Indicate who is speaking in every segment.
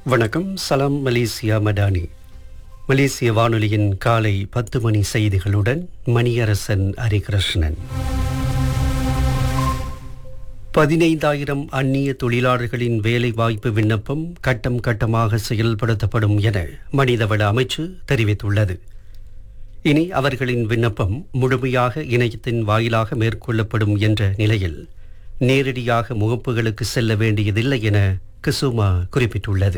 Speaker 1: வணக்கம் சலாம் மலேசியா மடானி மலேசிய வானொலியின் காலை பத்து மணி செய்திகளுடன் மணியரசன் ஹரிகிருஷ்ணன் பதினைந்தாயிரம் அந்நிய தொழிலாளர்களின் வேலை வாய்ப்பு விண்ணப்பம் கட்டம் கட்டமாக செயல்படுத்தப்படும் என மனிதவள அமைச்சு தெரிவித்துள்ளது இனி அவர்களின் விண்ணப்பம் முழுமையாக இணையத்தின் வாயிலாக மேற்கொள்ளப்படும் என்ற நிலையில் நேரடியாக முகப்புகளுக்கு செல்ல வேண்டியதில்லை என கிசுமா குறிப்பிட்டுள்ளது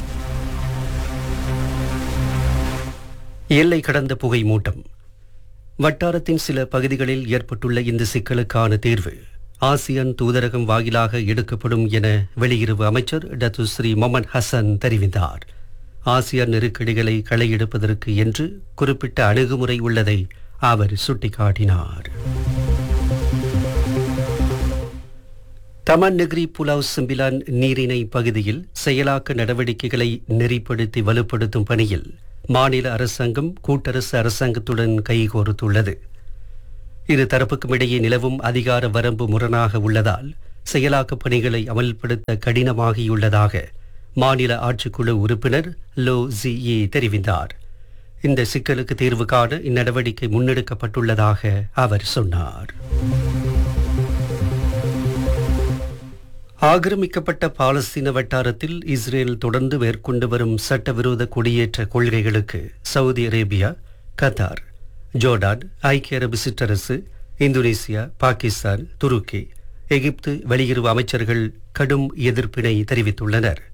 Speaker 1: எல்லை கடந்த புகை மூட்டம் வட்டாரத்தின் சில பகுதிகளில் ஏற்பட்டுள்ள இந்த சிக்கலுக்கான தீர்வு ஆசியான் தூதரகம் வாயிலாக எடுக்கப்படும் என வெளியுறவு அமைச்சர் டத்து ஸ்ரீ மொமன் ஹசன் தெரிவித்தார் ஆசியான் நெருக்கடிகளை களையெடுப்பதற்கு என்று குறிப்பிட்ட அணுகுமுறை உள்ளதை அவர் சுட்டிக்காட்டினார் தமன் நெகிரி புலாவ் சிம்பிலான் நீரிணை பகுதியில் செயலாக்க நடவடிக்கைகளை நெறிப்படுத்தி வலுப்படுத்தும் பணியில் மாநில அரசாங்கம் கூட்டரசு அரசாங்கத்துடன் கைகோர்த்துள்ளது இரு தரப்புக்கும் இடையே நிலவும் அதிகார வரம்பு முரணாக உள்ளதால் செயலாக்க பணிகளை அமல்படுத்த கடினமாகியுள்ளதாக மாநில ஆட்சிக்குழு உறுப்பினர் லோ ஜிஇ தெரிவித்தார் இந்த சிக்கலுக்கு தீர்வு காண இந்நடவடிக்கை முன்னெடுக்கப்பட்டுள்ளதாக அவர் சொன்னார் ஆக்கிரமிக்கப்பட்ட பாலஸ்தீன வட்டாரத்தில் இஸ்ரேல் தொடர்ந்து மேற்கொண்டு வரும் சட்டவிரோத குடியேற்ற கொள்கைகளுக்கு சவுதி அரேபியா கத்தார் ஜோர்டான் ஐக்கிய அரபு சிற்றரசு இந்தோனேசியா பாகிஸ்தான் துருக்கி எகிப்து வெளியுறவு அமைச்சர்கள் கடும் எதிர்ப்பினை தெரிவித்துள்ளனர்